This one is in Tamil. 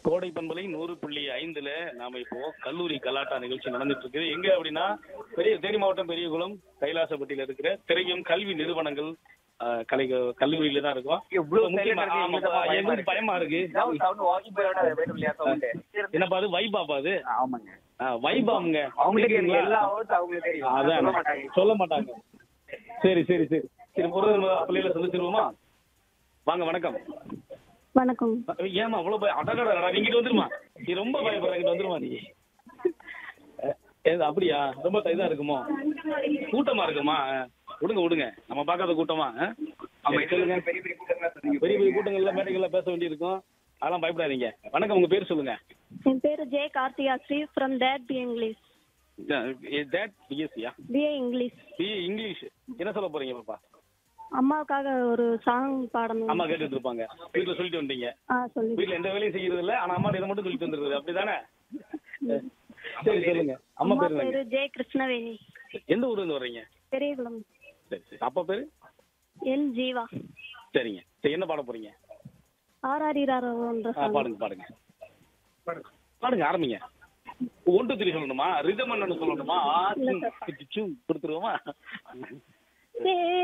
கோடை பண்பலை நூறு புள்ளி ஐந்துல நாம இப்போ கல்லூரி கலாட்டா நிகழ்ச்சி நடந்துட்டு இருக்கு எங்க அப்படின்னா பெரிய தேனி மாவட்டம் பெரியகுளம் கைலாசப்பட்டியில இருக்கிற திரையும் கல்வி நிறுவனங்கள் ஆஹ், கலை கல்லூரியில தான் இருக்கோம் இவ்வளவு முக்கியமா- silent இருக்கு, ஆமாப்பா, எங்களுக்கு எங்களுக்கு பயமா இருக்கு ஏதாவது sound walking போய் விட போயிடும் இல்லையா sound? என்னப்பா அது வைபாப்பா அது ஆமாங்க ஆஹ், வைபாமுங்க அவங்களுக்கு தெரியும் கேக்குறீங்களா? எல்லா words அவங்களுக்கு தெரியும் அதான் சொல்ல மாட்டாங்க சொல்ல மாட்டாங்க சரி சரி சரி சரி ஒரு பிள்ளைகளை சந்திச்சிருவோமா வாங்க வணக்கம் வணக்கம் ஏமா அவ்வளவு பய அடடடா இங்கிட்டு வந்துருமா நீ ரொம்ப பயப்படுற இங்கிட்டு வந்துருமா நீ அஹ், ஏது அப்படியா ரொம்ப இதா இருக்குமோ கூட்டமா இருக்குமா அஹ், விடுங்க விடுங்க நம்ம பார்க்காத கூட்டமா அஹ்? ஆமா சரி, சொல்லுங்க பெரிய பெரிய கூட்டங்களா சொன்னீங்க பெரிய பெரிய கூட்டங்கள்ல மேடைகள்ல பேச வேண்டியிருக்கும் அதெல்லாம் பயப்படாதீங்க வணக்கம் உங்க பேர் சொல்லுங்க என் பேரு J Karthika Sri from that B English that பிஎஸ்சியா பிஏ இங்கிலீஷ் பி இங்கிலீஷ் என்ன சொல்ல போறீங்க பாப்பா அம்மாவுக்காக ஒரு சாங் பாடணும் அம்மா கேட்டுட்டு இருப்பாங்க வீட்டுல சொல்லிட்டு வந்துட்டீங்க ஆ சொல்லி வீட்டுல எந்த வேலையும் செய்யறது இல்ல ஆனா அம்மா இதை மட்டும் சொல்லிட்டு வந்துருது அப்படிதானே சரி சொல்லுங்க அம்மா அம்மா பேர் பேரு என்னங்க? ஜே கிருஷ்ணவேணி எந்த ஊர்ல இருந்து வர்றீங்க பெரியகுளம் சரி சரி அப்பா பேரு என் ஜீவா சரிங்க சரி என்ன பாட போறீங்க ஆர்ஆர்இராரோன்ற ஆ, சாங் பாடுங்க பாடுங்க பாடுங்க ஆரம்பிங்க ஒன் டூ த்ரீ சொல்லணுமா ரிதம் என்னன்னு சொல்லணுமா இல்ல, sir. கொடுத்துருவோமா ஏ